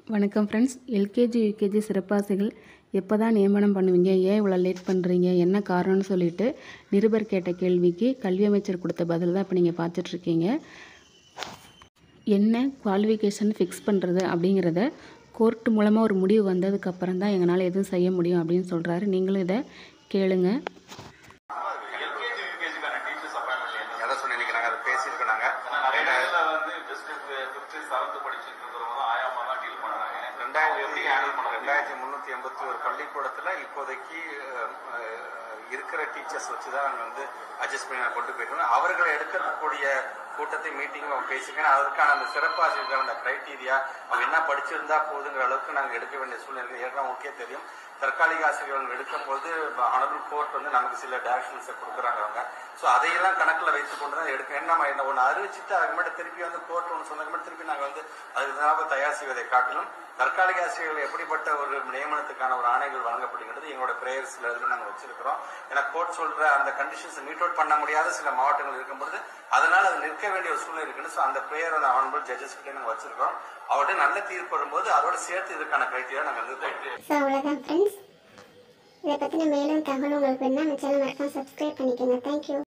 வணக்கம் friends LKG UKG சிறப்பாசிகள் எப்போ தான் நியமனம் பண்ணுவீங்க ஏன் இவ்வளோ லேட் பண்ணுறீங்க என்ன காரணம்னு சொல்லிட்டு நிருபர் கேட்ட கேள்விக்கு கல்வி அமைச்சர் கொடுத்த பதில் தான் இப்போ நீங்கள் பார்த்துட்ருக்கீங்க என்ன குவாலிஃபிகேஷன் ஃபிக்ஸ் பண்ணுறது அப்படிங்கிறத கோர்ட் மூலமாக ஒரு முடிவு வந்ததுக்கப்புறம் தான் எங்களால் எதுவும் செய்ய முடியும் அப்படின்னு சொல்கிறாரு நீங்களும் இதை கேளுங்க எல்கேஜி யூகேஜிக்கான டீச்சர்ஸ் அப்பாயின்மெண்ட் எதை சொன்ன இன்னைக்கு நாங்க அதை பேசியிருக்கோம் நாங்க நிறைய இடத்துல வந்து பெஸ்ட் ஃபிஃப்த் செவன்த் படிச்சுட்டு இருக்கிறவங்க தான் ஆயாமா தான் டீல் பண்ணாங்க ரெண்டாயிரத்தி எப்படி ஹேண்டில் பண்ண ரெண்டாயிரத்தி முன்னூத்தி எண்பத்தி ஒரு பள்ளிக்கூடத்துல இப்போதைக்கு அஹ், அஹ், இருக்கிற டீச்சர்ஸ் வச்சுதான் நாங்க வந்து அட்ஜஸ்ட் பண்ணி நாங்க கொண்டு போயிட்டோம் அவர்களை எடுக்கக்கூடிய கூட்டத்தை மீட்டிங் அவங்க பேசிக்கணும் அதற்கான அந்த சிறப்பாசிரியர்கள் அந்த கிரைட்டீரியா அவங்க என்ன படிச்சிருந்தா போதுங்கிற அளவுக்கு நாங்க எடுக்க வேண்டிய சூழ்நிலை ஏற்கனவே உங்களுக்கே தெரியும் தற்காலிக ஆசிரியர்கள் எடுக்கும்போது ஆனரபிள் கோர்ட் வந்து நமக்கு சில டேரக்ஷன்ஸ் கொடுக்குறாங்க அவங்க ஸோ அதையெல்லாம் கணக்கில் வைத்துக் கொண்டு தான் எடுக்க ஏன்னா நம்ம என்ன ஒன்று அறிவிச்சுட்டு அதுக்கு மட்டும் திருப்பி வந்து கோர்ட் ஒன்று சொன்னதுக்கு மட்டும் திருப்பி நாங்கள் வந்து அதுக்கு தகுந்த தயார் செய்வதை காட்டிலும் தற்காலிக ஆசிரியர்கள் எப்படிப்பட்ட ஒரு நியமனத்துக்கான ஒரு ஆணைகள் வழங்கப்படுகிறது எங்களோட பிரேயர்ஸ்ல இருந்து நாங்கள் வச்சிருக்கிறோம் ஏன்னா கோர்ட் சொல்ற அந்த கண்டிஷன்ஸ் மீட் அவுட் பண்ண முடியாத சில மாவட்டங்கள் இருக்கும்போது அதனால அது நிற்க வேண்டிய ஒரு சூழ்நிலை இருக்குன்னு ஸோ அந்த பிரேயர் அந்த ஆனபிள் ஜட்ஜஸ் கிட்டே நாங்கள் வச்சிருக்கோம் அவர்கிட்ட நல்ல தீர்ப்பு வரும்போது அதோட சேர்த்து இதுக்கான கிரைட்டீரியா நாங்கள் வந்து ஸோ அவ்வளோதான் ஃப்ரெண்ட்ஸ் இதை பற்றின மேலும் தகவல் உங்களுக்கு வேணும்னா நம்ம சேனல் மறக்காம சப்ஸ்கிரைப் பண்ணிக்கோங்க தேங்க்யூ